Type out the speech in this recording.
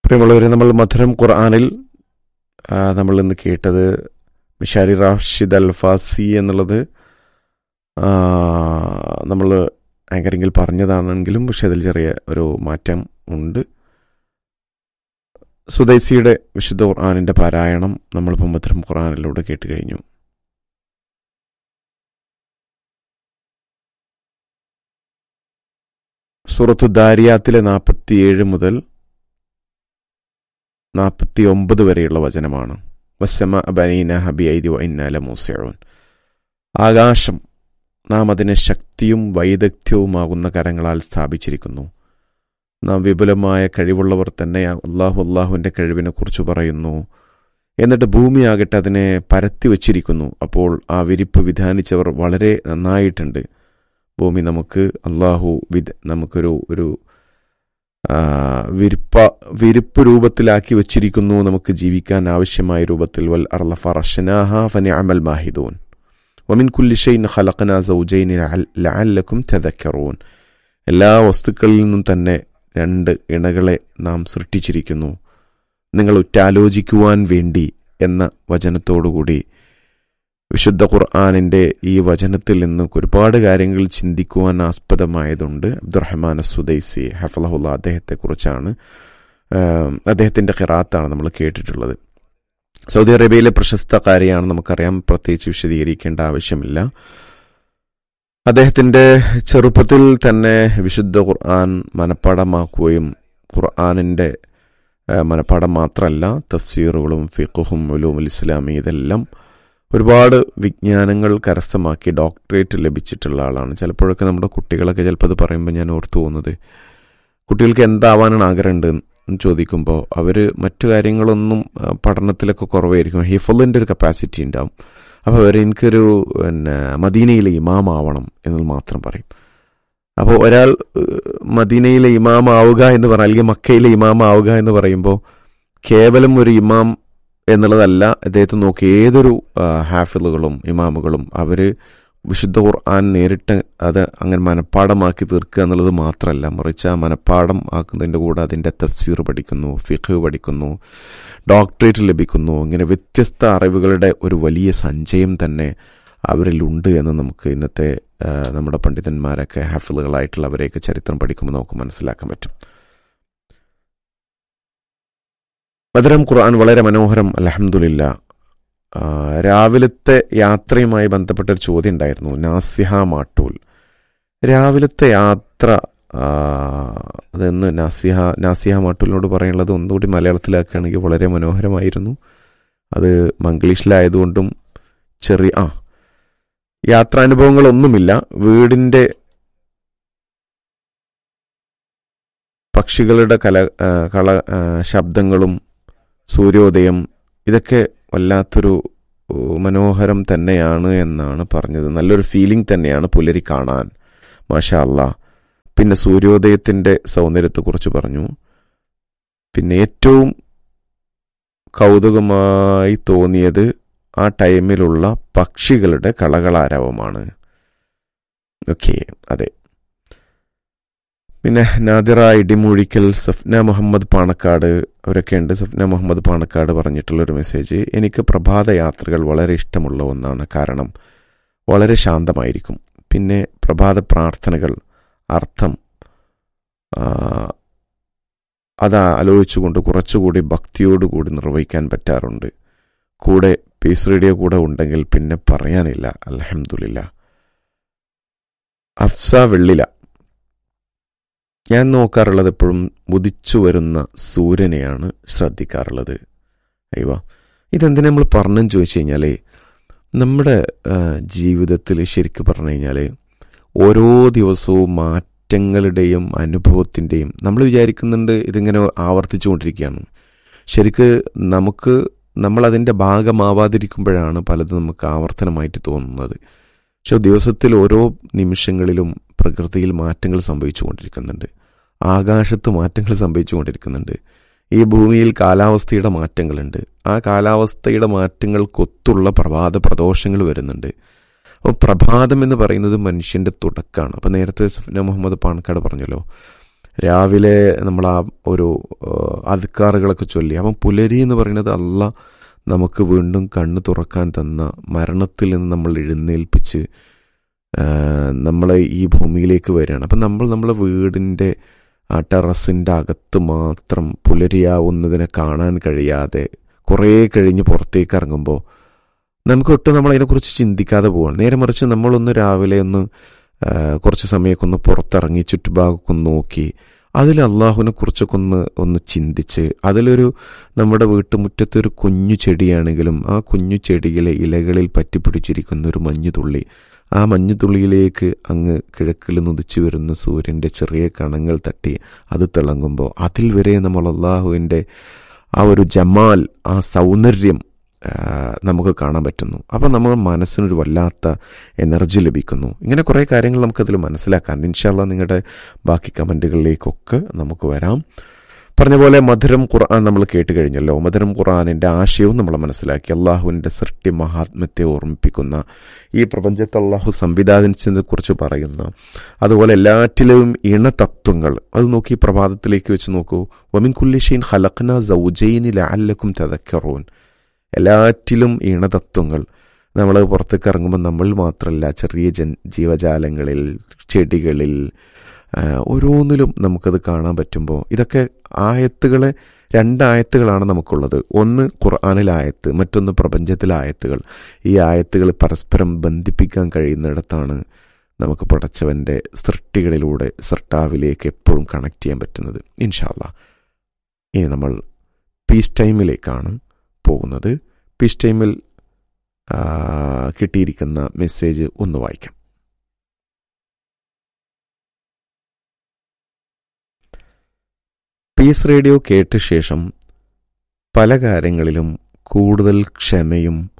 പ്രിയമുള്ളവരെ നമ്മൾ മധുരം ഖുർആാനിൽ ആ, നമ്മൾ ഇന്ന് കേട്ടത് മിഷാരി റാഷിദ് അൽ ഫാസി എന്നുള്ളത് നമ്മൾ ആങ്കറിങ്ങിൽ പറഞ്ഞതാണെങ്കിലും പക്ഷെ അതിൽ ചെറിയ ഒരു മാറ്റം ഉണ്ട് സുദൈസിയുടെ വിശുദ്ധ ഖുർആാനിൻ്റെ പാരായണം നമ്മളിപ്പോൾ മധുരം ഖുർആാനിലൂടെ കേട്ട് കഴിഞ്ഞു സൂറത്തു ദാരിയാത്തിലെ നാൽപ്പത്തിയേഴ് മുതൽ നാൽപ്പത്തി ഒമ്പത് വരെയുള്ള വചനമാണ് വസ്സമ ബനീന ഹബി ഐദി വൈന്നാല മൂസയോൻ ആകാശം നാം അതിനെ ശക്തിയും വൈദഗ്ധ്യവുമാകുന്ന കരങ്ങളാൽ സ്ഥാപിച്ചിരിക്കുന്നു നാം വിപുലമായ കഴിവുള്ളവർ തന്നെ അള്ളാഹു അള്ളാഹുവിൻ്റെ കഴിവിനെ കുറിച്ച് പറയുന്നു എന്നിട്ട് ഭൂമിയാകട്ടെ അതിനെ പരത്തി വച്ചിരിക്കുന്നു അപ്പോൾ ആ വിരിപ്പ് വിധാനിച്ചവർ വളരെ നന്നായിട്ടുണ്ട് ഭൂമി നമുക്ക് അള്ളാഹു വിധ നമുക്കൊരു ഒരു ആ, വിരിപ്പ വിരിപ്പ് രൂപത്തിലാക്കി വച്ചിരിക്കുന്നു നമുക്ക് ജീവിക്കാൻ ആവശ്യമായ രൂപത്തിൽ വൽ അർള ഫറഷ്നാഹ ഫനിഅമൽ മാഹിദൂൻ വമിൻ കുല്ലി ഷൈൻ ഖലഖന സൗജൈനി ലഅല്ലക്കും തദക്കറൂൻ എല്ലാ വസ്തുക്കളിൽ നിന്നും തന്നെ രണ്ട് ഇണകളെ നാം സൃഷ്ടിച്ചിരിക്കുന്നു നിങ്ങൾ ഉറ്റാലോചിക്കുവാൻ വേണ്ടി എന്ന വചനത്തോടുകൂടി വിശുദ്ധ ഖുർആാനിൻ്റെ ഈ വചനത്തിൽ നിന്ന് ഒരുപാട് കാര്യങ്ങൾ ചിന്തിക്കുവാൻ ആസ്പദമായതുണ്ട് അബ്ദുറഹ്മാൻ സുദൈസി ഹഫലഹുല്ല അദ്ദേഹത്തെക്കുറിച്ചാണ് ആം, അദ്ദേഹത്തിൻ്റെ ഖിറാത്താണ് നമ്മൾ കേട്ടിട്ടുള്ളത് സൗദി അറേബ്യയിലെ പ്രശസ്ത കാര്യമാണ് നമുക്കറിയാം പ്രത്യേകിച്ച് വിശദീകരിക്കേണ്ട ആവശ്യമില്ല അദ്ദേഹത്തിൻ്റെ ചെറുപ്പത്തിൽ തന്നെ വിശുദ്ധ ഖുർആൻ മനഃപ്പാടമാക്കുകയും ഖുർആാനിൻ്റെ ആ, മനഃപ്പാടം മാത്രമല്ല തഫ്സീറുകളും ഫിഖുഹും ഉലൂമുൽ ഇസ്ലാമി ഇതെല്ലാം ഒരുപാട് വിജ്ഞാനങ്ങൾ കരസ്ഥമാക്കി ഡോക്ടറേറ്റ് ലഭിച്ചിട്ടുള്ള ആളാണ് ചിലപ്പോഴൊക്കെ നമ്മുടെ കുട്ടികളൊക്കെ ചിലപ്പോൾ അത് പറയുമ്പോൾ ഞാൻ ഓർത്തു പോകുന്നത് കുട്ടികൾക്ക് എന്താവാനാണ് ആഗ്രഹമുണ്ട് എന്ന് ചോദിക്കുമ്പോൾ അവർ മറ്റു കാര്യങ്ങളൊന്നും ആ, പഠനത്തിലൊക്കെ കുറവായിരിക്കും ഹിഫലിൻ്റെ ഒരു കപ്പാസിറ്റി ഉണ്ടാവും അപ്പോൾ അവർ എനിക്കൊരു പിന്നെ മദീനയിലെ ഇമാമാവണം എന്ന് മാത്രം പറയും അപ്പോൾ ഒരാൾ ഏഹ്, മദീനയിലെ ഇമാം ആവുക എന്ന് പറഞ്ഞാൽ അല്ലെങ്കിൽ മക്കയിലെ ഇമാം ആവുക എന്ന് പറയുമ്പോൾ കേവലം ഒരു ഇമാം എന്നുള്ളതല്ല അദ്ദേഹത്തെ നോക്കി ഏതൊരു ആ, ഹാഫിളുകളും ഇമാമുകളും അവർ വിശുദ്ധ ഖുർആൻ നേരിട്ട് അത് അങ്ങനെ മനഃപ്പാടമാക്കി തീർക്കുക എന്നുള്ളത് മാത്രമല്ല മറിച്ച് ആ മനഃപ്പാടം ആക്കുന്നതിൻ്റെ കൂടെ അതിൻ്റെ തഫ്സീർ പഠിക്കുന്നു ഫിഖ് പഠിക്കുന്നു ഡോക്ടറേറ്റ് ലഭിക്കുന്നു ഇങ്ങനെ വ്യത്യസ്ത അറിവുകളുടെ ഒരു വലിയ സഞ്ചയം തന്നെ അവരിലുണ്ട് എന്ന് നമുക്ക് ഇന്നത്തെ ആ, നമ്മുടെ പണ്ഡിതന്മാരൊക്കെ ഹാഫിളുകളായിട്ടുള്ളവരെയൊക്കെ ചരിത്രം പഠിക്കുമ്പോൾ നമുക്ക് മനസ്സിലാക്കാൻ പറ്റും മധുരം ഖുർആൻ വളരെ മനോഹരം അലഹമുല്ല രാവിലത്തെ യാത്രയുമായി ബന്ധപ്പെട്ട ഒരു ചോദ്യം ഉണ്ടായിരുന്നു നാസിഹ മാട്ടൂൽ രാവിലത്തെ യാത്ര ആ, അതെന്ന് നാസിഹ നാസിഹ മാട്ടൂലിനോട് പറയാനുള്ളത് ഒന്നുകൂടി മലയാളത്തിലാക്കുകയാണെങ്കിൽ വളരെ മനോഹരമായിരുന്നു അത് മംഗ്ലീഷിലായതുകൊണ്ടും ചെറിയ ആ യാത്രാനുഭവങ്ങളൊന്നുമില്ല വീടിൻ്റെ പക്ഷികളുടെ കല ആ, കള ആ, ശബ്ദങ്ങളും സൂര്യോദയം ഇതൊക്കെ വല്ലാത്തൊരു ഓ, മനോഹരം തന്നെയാണ് എന്നാണ് പറഞ്ഞത് നല്ലൊരു ഫീലിംഗ് തന്നെയാണ് പുലരി കാണാൻ മാഷാ അല്ലാ പിന്നെ സൂര്യോദയത്തിൻ്റെ സൗന്ദര്യത്തെക്കുറിച്ച് പറഞ്ഞു പിന്നെ ഏറ്റവും കൗതുകമായി തോന്നിയത് ആ ടൈമിലുള്ള പക്ഷികളുടെ കളകളാരവമാണ് ഓക്കെ അതെ പിന്നെ നാദിറ ഇടിമൂഴിക്കൽ സഫ്ന മുഹമ്മദ് പാണക്കാട് അവരൊക്കെ ഉണ്ട് സഫ്ന മുഹമ്മദ് പാണക്കാട് പറഞ്ഞിട്ടുള്ളൊരു മെസ്സേജ് എനിക്ക് പ്രഭാത യാത്രകൾ വളരെ ഇഷ്ടമുള്ള ഒന്നാണ് കാരണം വളരെ ശാന്തമായിരിക്കും പിന്നെ പ്രഭാത പ്രാർത്ഥനകൾ അർത്ഥം ആ, അത് ആലോചിച്ചുകൊണ്ട് കുറച്ചുകൂടി ഭക്തിയോടുകൂടി നിർവഹിക്കാൻ പറ്റാറുണ്ട് കൂടെ പീസ് റേഡിയോ കൂടെ ഉണ്ടെങ്കിൽ പിന്നെ പറയാനില്ല അലഹമുല്ല അഫ്സ വെള്ളില ഞാൻ നോക്കാറുള്ളത് എപ്പോഴും ഉദിച്ചു വരുന്ന സൂര്യനെയാണ് ശ്രദ്ധിക്കാറുള്ളത് അയ്യോ ഇതെന്തിനാ നമ്മൾ പറഞ്ഞെന്ന് ചോദിച്ചു കഴിഞ്ഞാൽ നമ്മുടെ ആ, ജീവിതത്തിൽ ശരിക്കും പറഞ്ഞു കഴിഞ്ഞാൽ ഓരോ ദിവസവും മാറ്റങ്ങളുടെയും അനുഭവത്തിൻ്റെയും നമ്മൾ വിചാരിക്കുന്നുണ്ട് ഇതിങ്ങനെ ആവർത്തിച്ചുകൊണ്ടിരിക്കുകയാണ് ശരിക്ക് നമുക്ക് നമ്മൾ അതിൻ്റെ ഭാഗമാവാതിരിക്കുമ്പോഴാണ് പലതും നമുക്ക് ആവർത്തനമായിട്ട് തോന്നുന്നത് പക്ഷെ ദിവസത്തിൽ ഓരോ നിമിഷങ്ങളിലും പ്രകൃതിയിൽ മാറ്റങ്ങൾ സംഭവിച്ചുകൊണ്ടിരിക്കുന്നുണ്ട് ആകാശത്ത് മാറ്റങ്ങൾ സംഭവിച്ചുകൊണ്ടിരിക്കുന്നുണ്ട് ഈ ഭൂമിയിൽ കാലാവസ്ഥയുടെ മാറ്റങ്ങളുണ്ട് ആ കാലാവസ്ഥയുടെ മാറ്റങ്ങൾക്കൊത്തുള്ള പ്രഭാത പ്രദോഷങ്ങൾ വരുന്നുണ്ട് അപ്പോൾ പ്രഭാതം എന്ന് പറയുന്നത് മനുഷ്യൻ്റെ തുടക്കമാണ് അപ്പോൾ നേരത്തെ സഫ്ന മുഹമ്മദ് പാണക്കാട് പറഞ്ഞല്ലോ രാവിലെ നമ്മൾ ആ ഒരു അധികാറുകളൊക്കെ ചൊല്ലി അപ്പം പുലരി എന്ന് പറയുന്നത് അല്ല നമുക്ക് വീണ്ടും കണ്ണ് തുറക്കാൻ തന്ന മരണത്തിൽ നിന്ന് നമ്മൾ എഴുന്നേൽപ്പിച്ച് ആ, നമ്മളെ ഈ ഭൂമിയിലേക്ക് വരികയാണ് അപ്പം നമ്മൾ നമ്മളെ വീടിൻ്റെ ആ ടെറസിൻ്റെ അകത്ത് മാത്രം പുലരിയാവുന്നതിനെ കാണാൻ കഴിയാതെ കുറേ കഴിഞ്ഞ് പുറത്തേക്ക് ഇറങ്ങുമ്പോൾ നമുക്ക് ഒട്ടും നമ്മൾ അതിനെക്കുറിച്ച് ചിന്തിക്കാതെ പോവാണ് നേരെ മറിച്ച് നമ്മളൊന്ന് രാവിലെ ഒന്ന് ആ, കുറച്ച് സമയമൊക്കെ ഒന്ന് പുറത്തിറങ്ങി ചുറ്റുഭാഗമൊക്കെ ഒന്ന് നോക്കി അതിൽ അള്ളാഹുവിനെ കുറിച്ചൊക്കെ ഒന്ന് ഒന്ന് ചിന്തിച്ച് അതിലൊരു നമ്മുടെ വീട്ടുമുറ്റത്ത് ഒരു കുഞ്ഞു ചെടിയാണെങ്കിലും ആ കുഞ്ഞു ചെടിയിലെ ഇലകളിൽ പറ്റിപ്പിടിച്ചിരിക്കുന്ന ഒരു മഞ്ഞുതുള്ളി ആ മഞ്ഞുതുള്ളിയിലേക്ക് അങ്ങ് കിഴക്കിൽ നിന്നുദിച്ചു വരുന്ന സൂര്യൻ്റെ ചെറിയ കണങ്ങൾ തട്ടി അത് തിളങ്ങുമ്പോൾ അതിൽ വരെ നമ്മൾ അള്ളാഹുവിൻ്റെ ആ ഒരു ജമാൽ ആ സൗന്ദര്യം ആ, നമുക്ക് കാണാൻ പറ്റുന്നു അപ്പം നമ്മൾ മനസ്സിനൊരു വല്ലാത്ത എനർജി ലഭിക്കുന്നു ഇങ്ങനെ കുറേ കാര്യങ്ങൾ നമുക്കതിൽ മനസ്സിലാക്കാൻ ഇൻഷാല്ല നിങ്ങളുടെ ബാക്കി കമൻറ്റുകളിലേക്കൊക്കെ നമുക്ക് വരാം പറഞ്ഞ പോലെ മധുരം ഖുർആൻ നമ്മൾ കേട്ട് കഴിഞ്ഞല്ലോ മധുരം ഖുർആാനിൻ്റെ ആശയവും നമ്മൾ മനസ്സിലാക്കി അള്ളാഹുവിൻ്റെ സൃഷ്ടി മഹാത്മ്യത്തെ ഓർമ്മിപ്പിക്കുന്ന ഈ പ്രപഞ്ചത്തെ അള്ളാഹു സംവിധാനിച്ചതിനെ കുറിച്ച് പറയുന്ന അതുപോലെ എല്ലാറ്റിലും ഇണതത്വങ്ങൾ അത് നോക്കി പ്രഭാതത്തിലേക്ക് വെച്ച് നോക്കൂ വമിൻ കുല്ലിഷീൻ ഹലഖ്ന സൗജൈനി ലാലക്കും തതക്കറൂൻ എല്ലാറ്റിലും ഇണതത്വങ്ങൾ നമ്മൾ പുറത്തേക്ക് ഇറങ്ങുമ്പോൾ നമ്മൾ മാത്രമല്ല ചെറിയ ജൻ ജീവജാലങ്ങളിൽ ചെടികളിൽ ആ, ഓരോന്നിലും നമുക്കത് കാണാൻ പറ്റുമ്പോൾ ഇതൊക്കെ ആയത്തുകളെ രണ്ടായത്തുകളാണ് നമുക്കുള്ളത് ഒന്ന് ഖുർആാനിലെ ആയത്ത് മറ്റൊന്ന് പ്രപഞ്ചത്തിലെ ആയത്തുകൾ ഈ ആയത്തുകൾ പരസ്പരം ബന്ധിപ്പിക്കാൻ കഴിയുന്നിടത്താണ് നമുക്ക് പടച്ചവൻ്റെ സൃഷ്ടികളിലൂടെ സൃഷ്ടാവിലേക്ക് എപ്പോഴും കണക്ട് ചെയ്യാൻ പറ്റുന്നത് ഇൻഷാല്ല ഇനി നമ്മൾ പീസ് ടൈമിലേക്കാണ് പോകുന്നത് പീസ് ടൈമിൽ ആ, കിട്ടിയിരിക്കുന്ന മെസ്സേജ് ഒന്ന് വായിക്കാം പീസ് റേഡിയോ കേട്ട ശേഷം പല കാര്യങ്ങളിലും കൂടുതൽ ക്ഷമയും